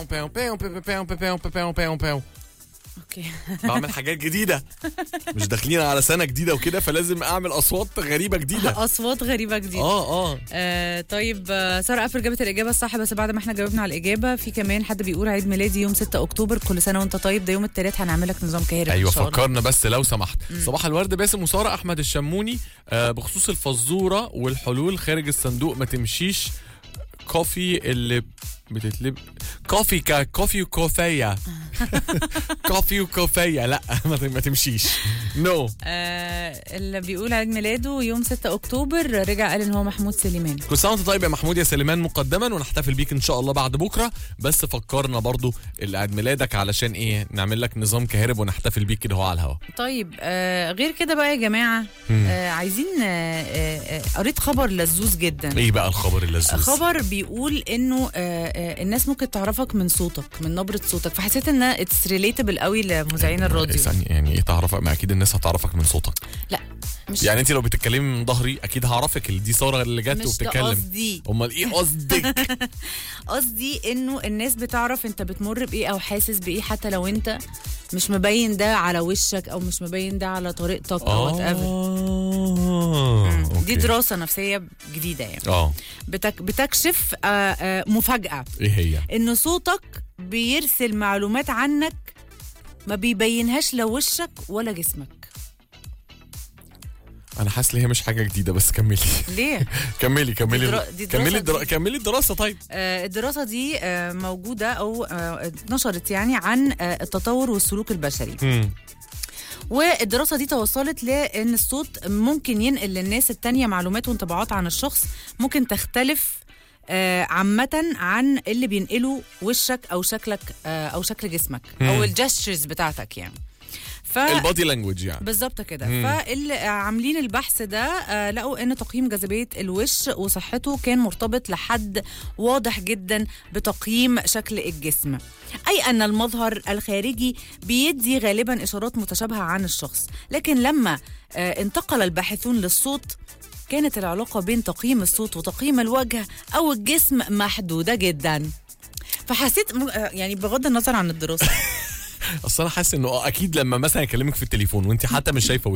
باو باو باو باو باو باو باو باو اوكي بعمل حاجات جديده مش داخلين على سنه جديده وكده فلازم اعمل اصوات غريبه جديده اصوات غريبه جديده اه اه آه طيب آه، ساره افر جابت الاجابه الصح بس بعد ما احنا جاوبنا على الاجابه في كمان حد بيقول عيد ميلادي يوم 6 اكتوبر كل سنه وانت طيب ده يوم الثلاث هنعمل لك نظام كهرباء ايوه إن شاء الله. فكرنا بس لو سمحت صباح الورد باسم وساره احمد الشموني آه بخصوص الفزوره والحلول خارج الصندوق ما تمشيش كوفي اللي بتتلب كوفي كا كوفي وكوفيه كوفي وكوفيه لا ما ت- ما تمشيش نو no. آه اللي بيقول عيد ميلاده يوم 6 اكتوبر رجع قال ان هو محمود سليمان كل سنه وانت طيب يا محمود يا سليمان مقدما ونحتفل بيك ان شاء الله بعد بكره بس فكرنا برضو اللي عيد ميلادك علشان ايه نعمل لك نظام كهرب ونحتفل بيك كده هو على الهوا طيب آه غير كده بقى يا جماعه آه عايزين آه آه آه، قريت خبر لذوذ جدا ايه بقى الخبر اللذيذ خبر بيقول انه آه آه الناس ممكن تعرفك من صوتك من نبره صوتك فحسيت ان اتس ريليتبل قوي لمذيعين الراديو ثانية يعني ايه تعرفك ما اكيد الناس هتعرفك من صوتك لا مش يعني انت لو بتتكلمي من ظهري اكيد هعرفك ال- دي ساره اللي جت مش ده وبتتكلم قصدي امال ايه قصدك قصدي انه الناس بتعرف انت بتمر بايه او حاسس بايه حتى لو انت مش مبين ده على وشك او مش مبين ده على طريقتك او وات ايفر اه دي أوكي. دراسه نفسيه جديده يعني اه بتك بتكشف آه آه مفاجاه ايه هي ان صوتك بيرسل معلومات عنك ما بيبينهاش لا وشك ولا جسمك انا حاسس ان هي مش حاجه جديده بس كملي ليه كملي كملي درا- دي دراسة كملي الدرا... دي. كملي الدراسه طيب آه الدراسه دي آه موجوده او آه اتنشرت يعني عن آه التطور والسلوك البشري مم. والدراسه دي توصلت لان الصوت ممكن ينقل للناس التانية معلومات وانطباعات عن الشخص ممكن تختلف آه، عامة عن اللي بينقله وشك او شكلك آه، او شكل جسمك او مم. الجستشرز بتاعتك يعني ف البادي لانجوج يعني بالظبط كده مم. فاللي عاملين البحث ده آه، لقوا ان تقييم جاذبيه الوش وصحته كان مرتبط لحد واضح جدا بتقييم شكل الجسم اي ان المظهر الخارجي بيدي غالبا اشارات متشابهه عن الشخص لكن لما آه، انتقل الباحثون للصوت كانت العلاقه بين تقييم الصوت وتقييم الوجه او الجسم محدوده جدا فحسيت م- آه، يعني بغض النظر عن الدراسه اصل انا حاسس انه اه اكيد لما مثلا اكلمك في التليفون وانت حتى مش شايفه